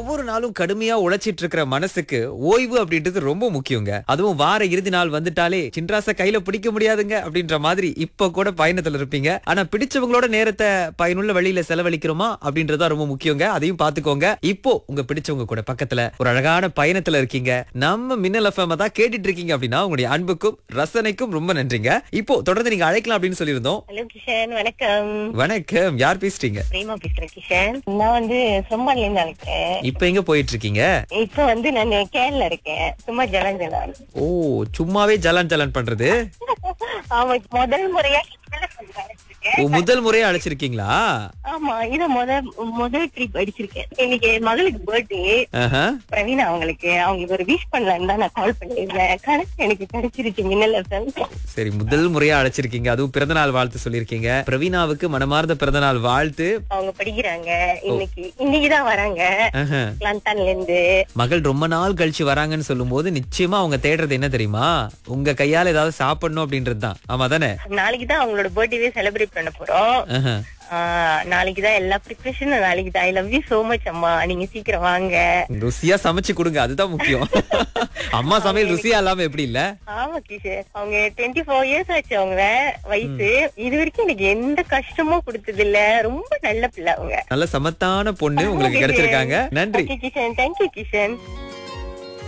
ஒவ்வொரு நாளும் கடுமையா உழைச்சிட்டு இருக்கிற மனசுக்கு ஓய்வு அப்படின்றது ரொம்ப முக்கியங்க அதுவும் வார இறுதி நாள் வந்துட்டாலே சின்ராச கையில பிடிக்க முடியாதுங்க அப்படின்ற மாதிரி இப்ப கூட பயணத்துல இருப்பீங்க ஆனா பிடிச்சவங்களோட நேரத்தை பயனுள்ள வழியில செலவழிக்கிறோமா அப்படின்றதா ரொம்ப முக்கியங்க அதையும் பாத்துக்கோங்க இப்போ உங்க பிடிச்சவங்க கூட பக்கத்துல ஒரு அழகான பயணத்துல இருக்கீங்க நம்ம மின்னல் எஃப்எம் தான் கேட்டுட்டு இருக்கீங்க அப்படின்னா உங்களுடைய அன்புக்கும் ரசனைக்கும் ரொம்ப நன்றிங்க இப்போ தொடர்ந்து நீங்க அழைக்கலாம் அப்படின்னு சொல்லியிருந்தோம் ஹலோ கிஷன் வணக்கம் வணக்கம் யார் பேசுறீங்க பிரேமா பேசுறேன் கிஷன் நான் வந்து சொம்பான்ல இருந்து அழைக்கிறேன் இப்ப எங்க போயிட்டு இருக்கீங்க இப்ப வந்து நான் கேரள இருக்கேன் சும்மா ஜலன் ஜலான் ஓ சும்மாவே ஜலான் ஜலான் பண்றது ஆமா முதல் முறையா கேரளா வந்து அழைச்சிருக்கேன் ஓ முதல் முறையா அழைச்சிருக்கீங்களா ஆமா இத முத முதல் ட்ரிப் அடிச்சிருக்கேன் இன்னைக்கு என் மகளுக்கு பர்த்டே ஆஹா. பிரவீனா அவங்களுக்கு அவங்களுக்கு ஒரு விஷ் பண்ணலான்னு தான் நான் கால் பண்ணிருந்தேன் கணக்கு எனக்கு கிடைச்சிருச்சு மின்னல் FM. சரி முதல் முறையா அழைச்சிருக்கீங்க அதுவும் பிறந்தநாள் வாழ்த்து சொல்லிருக்கீங்க பிரவீனாவுக்கு மனமார்ந்த பிறந்தநாள் வாழ்த்து அவங்க படிக்கிறாங்க இன்னைக்கு இன்னைக்குதான் வராங்க ஆஹா. லந்தான்ல இருந்து மகள் ரொம்ப நாள் கழிச்சு வராங்கன்னு சொல்லும்போது நிச்சயமா அவங்க தேடுறது என்ன தெரியுமா உங்க கையால ஏதாவது சாப்பிடணும் அப்படின்றது தான் ஆமா தானே நாளைக்கு தான் அவங்களோட பர்த்டேவே செலிப்ரேட் பண்ண போறோம் ஆஹா. ஆஹ் நாளைக்கு தான் எல்லா ப்ரிப்பரேஷனும் நாளைக்கு தான் I love you so much அம்மா நீங்க சீக்கிரம் வாங்க ருசியா சமைச்சு கொடுங்க அதுதான் முக்கியம் அம்மா சமையல் ருசியா இல்லாம எப்படி இல்ல ஆமா கிஷோர் அவங்க டுவெண்ட்டி ஃபோர் இயர்ஸ் ஆச்சு அவங்க வயசு இது வரைக்கும் எனக்கு எந்த கஷ்டமும் கொடுத்தது இல்ல ரொம்ப நல்ல பிள்ளை அவங்க நல்ல சமத்தான பொண்ணு உங்களுக்கு கிடைச்சிருக்காங்க நன்றி கிஷன் தேங்க்யூ கிஷன்